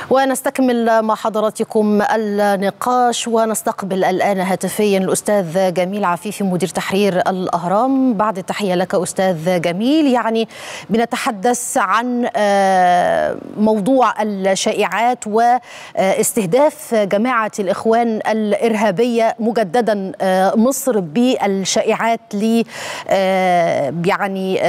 ونستكمل مع حضراتكم النقاش ونستقبل الآن هاتفيا الأستاذ جميل عفيفي مدير تحرير الأهرام بعد التحية لك أستاذ جميل يعني بنتحدث عن موضوع الشائعات واستهداف جماعة الإخوان الإرهابية مجددا مصر بالشائعات ل يعني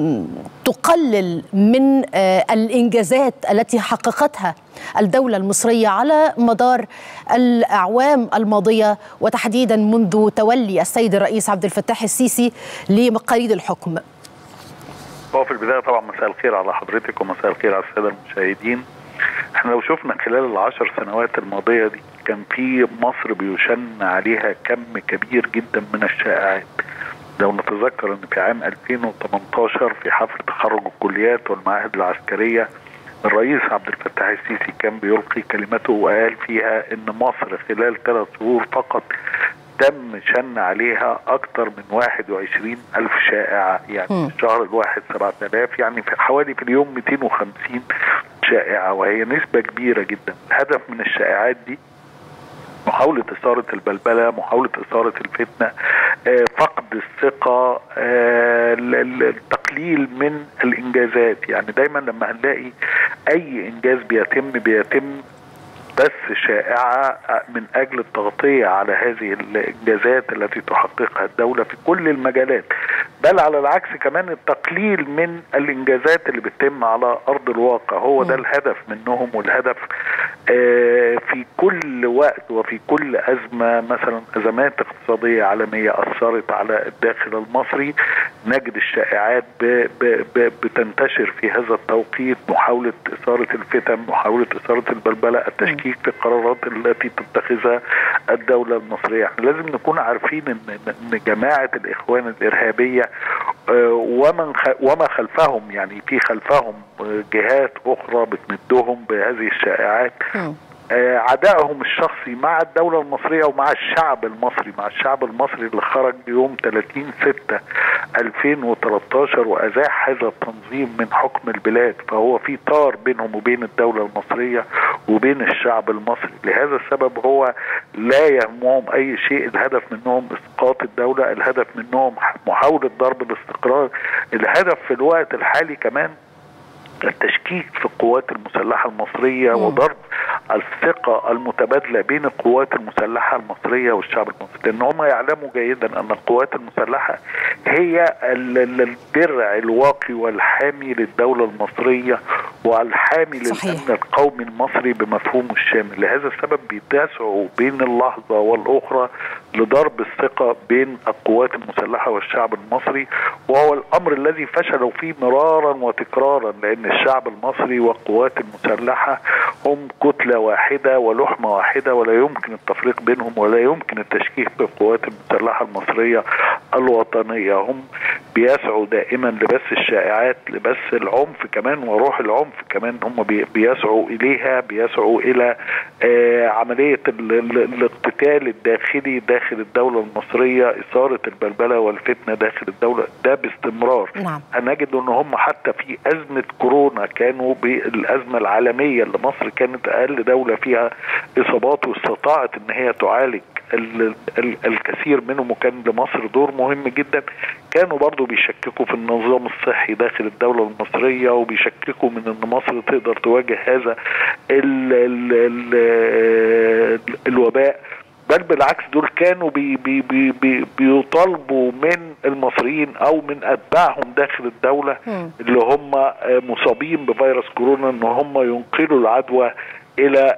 تقلل من الإنجازات التي حققتها الدولة المصرية على مدار الأعوام الماضية وتحديدا منذ تولي السيد الرئيس عبد الفتاح السيسي لمقاليد الحكم هو في البداية طبعا مساء الخير على حضرتك ومساء الخير على السادة المشاهدين احنا لو شفنا خلال العشر سنوات الماضية دي كان في مصر بيشن عليها كم كبير جدا من الشائعات لو نتذكر ان في عام 2018 في حفل تخرج الكليات والمعاهد العسكريه الرئيس عبد الفتاح السيسي كان بيلقي كلمته وقال فيها ان مصر خلال ثلاث شهور فقط تم شن عليها اكثر من 21 الف شائعه يعني م. في الشهر الواحد 7000 يعني في حوالي في اليوم 250 شائعه وهي نسبه كبيره جدا الهدف من الشائعات دي محاولة إثارة البلبلة محاولة إثارة الفتنة آه فقد الثقة آه التقليل من الإنجازات يعني دايما لما هنلاقي أي إنجاز بيتم بيتم بس شائعة من أجل التغطية على هذه الإنجازات التي تحققها الدولة في كل المجالات بل على العكس كمان التقليل من الإنجازات اللي بتتم على أرض الواقع هو ده الهدف منهم والهدف في كل وقت وفي كل أزمة مثلا أزمات اقتصادية عالمية أثرت على الداخل المصري نجد الشائعات بتنتشر في هذا التوقيت محاولة إثارة الفتن محاولة إثارة البلبلة التشكيك التشكيك في القرارات التي تتخذها الدولة المصرية احنا لازم نكون عارفين ان, إن جماعة الاخوان الارهابية ومن وما خلفهم يعني في خلفهم جهات اخرى بتمدهم بهذه الشائعات عدائهم الشخصي مع الدولة المصرية ومع الشعب المصري مع الشعب المصري اللي خرج يوم 30 6 2013 وأزاح هذا التنظيم من حكم البلاد فهو في طار بينهم وبين الدولة المصرية وبين الشعب المصري لهذا السبب هو لا يهمهم أي شيء الهدف منهم إسقاط الدولة الهدف منهم محاولة ضرب الاستقرار الهدف في الوقت الحالي كمان التشكيك في القوات المسلحة المصرية وضرب الثقة المتبادلة بين القوات المسلحة المصرية والشعب المصري لأن هم يعلموا جيدا أن القوات المسلحة هي الدرع الواقي والحامي للدولة المصرية والحامي للأمن القومي المصري بمفهومه الشامل لهذا السبب بيتسعوا بين اللحظة والأخرى لضرب الثقة بين القوات المسلحة والشعب المصري وهو الأمر الذي فشلوا فيه مرارا وتكرارا لأن الشعب المصري والقوات المسلحة هم كتلة واحدة ولحمة واحدة ولا يمكن التفريق بينهم ولا يمكن التشكيك بالقوات المسلحة المصرية الوطنية هم بيسعوا دائما لبث الشائعات لبث العنف كمان وروح العنف كمان هم بيسعوا إليها بيسعوا إلى آه عملية الاقتتال الداخلي داخل الدولة المصرية إثارة البلبلة والفتنة داخل الدولة ده باستمرار نعم. هنجد أن هم حتى في أزمة كورونا كانوا بالأزمة العالمية اللي مصر كانت أقل دولة فيها إصابات واستطاعت أن هي تعالج ال ال الكثير منهم وكان لمصر دور مهم جدا كانوا برضو بيشككوا في النظام الصحي داخل الدولة المصرية وبيشككوا من ان مصر تقدر تواجه هذا ال ال ال الوباء بل بالعكس دول كانوا بي بي بي بي بيطالبوا من المصريين او من اتباعهم داخل الدوله م. اللي هم مصابين بفيروس كورونا ان هم ينقلوا العدوى الى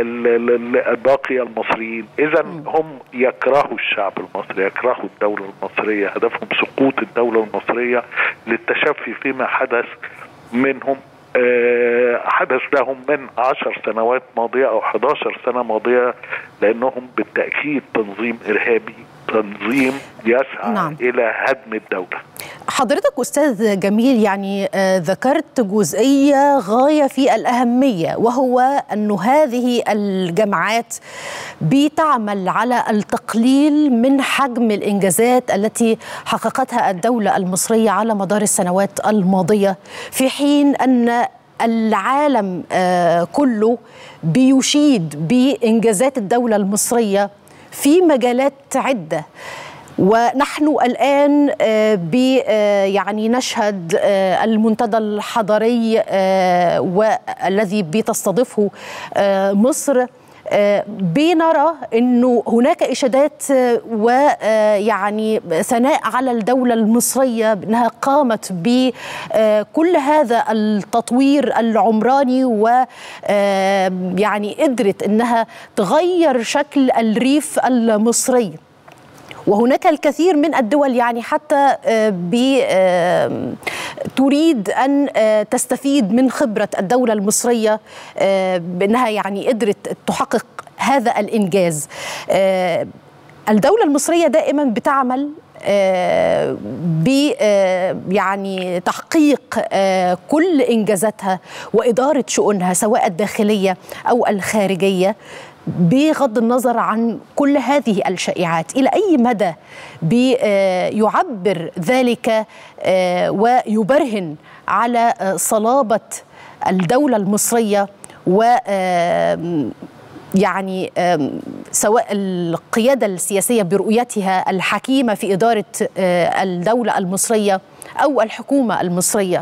باقي المصريين اذا هم يكرهوا الشعب المصري يكرهوا الدولة المصرية هدفهم سقوط الدولة المصرية للتشفي فيما حدث منهم حدث لهم من عشر سنوات ماضية أو 11 سنة ماضية لأنهم بالتأكيد تنظيم إرهابي تنظيم يسعى نعم. إلى هدم الدولة حضرتك أستاذ جميل يعني ذكرت جزئية غاية في الأهمية وهو أن هذه الجماعات بتعمل على التقليل من حجم الإنجازات التي حققتها الدولة المصرية على مدار السنوات الماضية في حين أن العالم كله بيشيد بانجازات الدوله المصريه في مجالات عده ونحن الان يعني نشهد المنتدى الحضري والذي بيتستضيفه مصر بنرى انه هناك اشادات ويعني ثناء على الدوله المصريه بانها قامت بكل هذا التطوير العمراني ويعني قدرت انها تغير شكل الريف المصري وهناك الكثير من الدول يعني حتى تريد ان تستفيد من خبره الدوله المصريه بانها يعني قدرت تحقق هذا الانجاز الدوله المصريه دائما بتعمل ب يعني تحقيق كل انجازاتها واداره شؤونها سواء الداخليه او الخارجيه بغض النظر عن كل هذه الشائعات الى اي مدى بيعبر ذلك ويبرهن على صلابه الدوله المصريه و يعني سواء القياده السياسيه برؤيتها الحكيمه في اداره الدوله المصريه او الحكومه المصريه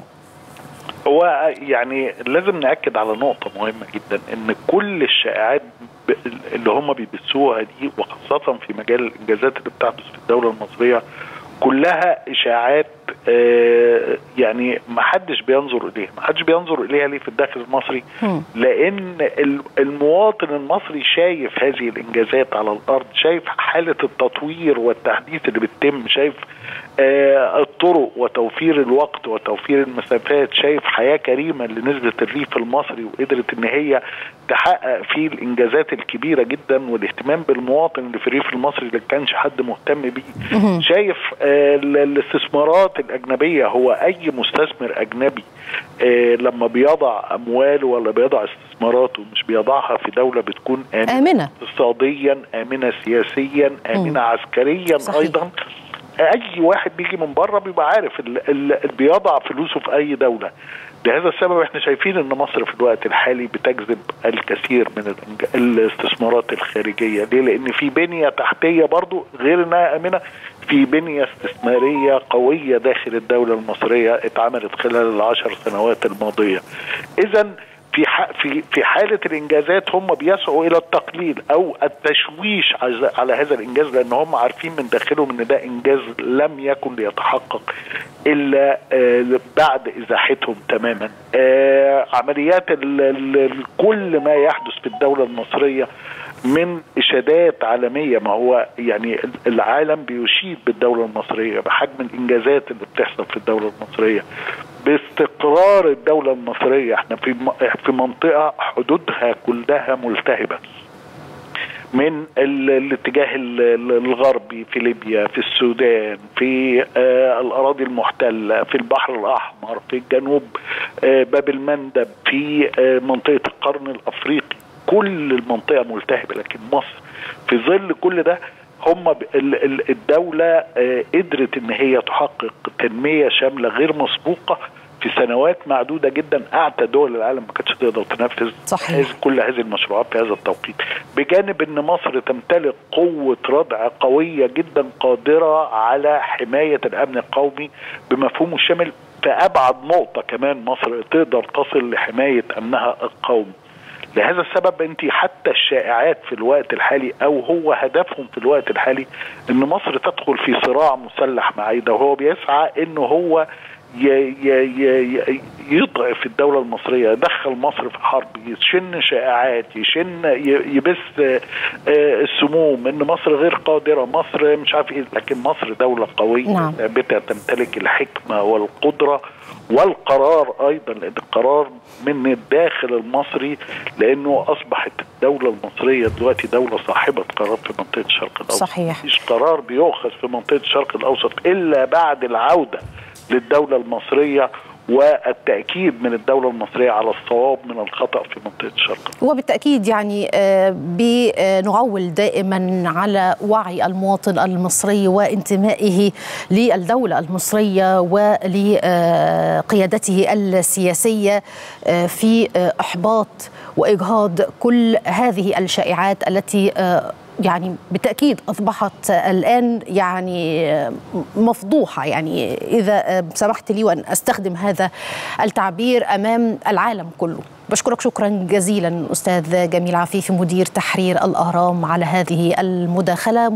هو يعني لازم ناكد على نقطه مهمه جدا ان كل الشائعات اللي هم بيبثوها دي وخاصه في مجال الانجازات اللي بتحدث في الدوله المصريه كلها اشاعات آه يعني ما حدش بينظر اليها ما حدش بينظر اليها ليه في الداخل المصري لان المواطن المصري شايف هذه الانجازات على الارض شايف حاله التطوير والتحديث اللي بتتم شايف آه الطرق وتوفير الوقت وتوفير المسافات شايف حياه كريمه اللي نزلت الريف المصري وقدرت ان هي تحقق فيه الانجازات الكبيره جدا والاهتمام بالمواطن اللي في الريف المصري اللي كانش حد مهتم بيه شايف آه الاستثمارات الاجنبيه هو اي مستثمر اجنبي آه لما بيضع امواله ولا بيضع استثماراته مش بيضعها في دوله بتكون امنه, آمنة. اقتصاديا امنه سياسيا امنه م. عسكريا صحيح. ايضا اي واحد بيجي من بره بيبقى عارف اللي بيضع فلوسه في اي دوله لهذا السبب احنا شايفين ان مصر في الوقت الحالي بتجذب الكثير من الاستثمارات الخارجيه ليه لان في بنيه تحتيه برضو غير انها امنه في بنيه استثماريه قويه داخل الدوله المصريه اتعملت خلال العشر سنوات الماضيه اذا في في في حاله الانجازات هم بيسعوا الى التقليل او التشويش على هذا الانجاز لان هم عارفين من داخلهم ان ده انجاز لم يكن ليتحقق الا بعد ازاحتهم تماما عمليات كل ما يحدث في الدوله المصريه من اشادات عالميه ما هو يعني العالم بيشيد بالدوله المصريه بحجم الانجازات اللي بتحصل في الدوله المصريه باستقرار الدوله المصريه احنا في في منطقه حدودها كلها ملتهبه من الاتجاه الغربي في ليبيا في السودان في آه الاراضي المحتله في البحر الاحمر في الجنوب آه باب المندب في آه منطقه القرن الافريقي كل المنطقه ملتهبه لكن مصر في ظل كل ده هم الدوله قدرت ان هي تحقق تنميه شامله غير مسبوقه في سنوات معدوده جدا اعتى دول العالم ما كانتش تقدر تنفذ صحيح. كل هذه المشروعات في هذا التوقيت بجانب ان مصر تمتلك قوه ردع قويه جدا قادره على حمايه الامن القومي بمفهومه الشامل في ابعد نقطه كمان مصر تقدر تصل لحمايه امنها القومي لهذا السبب انت حتى الشائعات في الوقت الحالي او هو هدفهم في الوقت الحالي ان مصر تدخل في صراع مسلح مع ده وهو بيسعى انه هو يضعف الدوله المصريه يدخل مصر في حرب يشن شائعات يشن يبث السموم ان مصر غير قادره مصر مش عارف ايه لكن مصر دوله قويه نعم. ثابته تمتلك الحكمه والقدره والقرار ايضا لان القرار من الداخل المصري لانه اصبحت الدوله المصريه دلوقتي دوله صاحبه قرار في منطقه الشرق الاوسط صحيح مفيش قرار بيؤخذ في منطقه الشرق الاوسط الا بعد العوده للدوله المصريه والتاكيد من الدوله المصريه على الصواب من الخطا في منطقه الشرق وبالتأكيد يعني بنعول دائما على وعي المواطن المصري وانتمائه للدولة المصرية ولقيادته السياسية في إحباط وإجهاض كل هذه الشائعات التي يعني بالتاكيد اصبحت الان يعني مفضوحه يعني اذا سمحت لي وان استخدم هذا التعبير امام العالم كله بشكرك شكرا جزيلا استاذ جميل عفيفي مدير تحرير الاهرام على هذه المداخله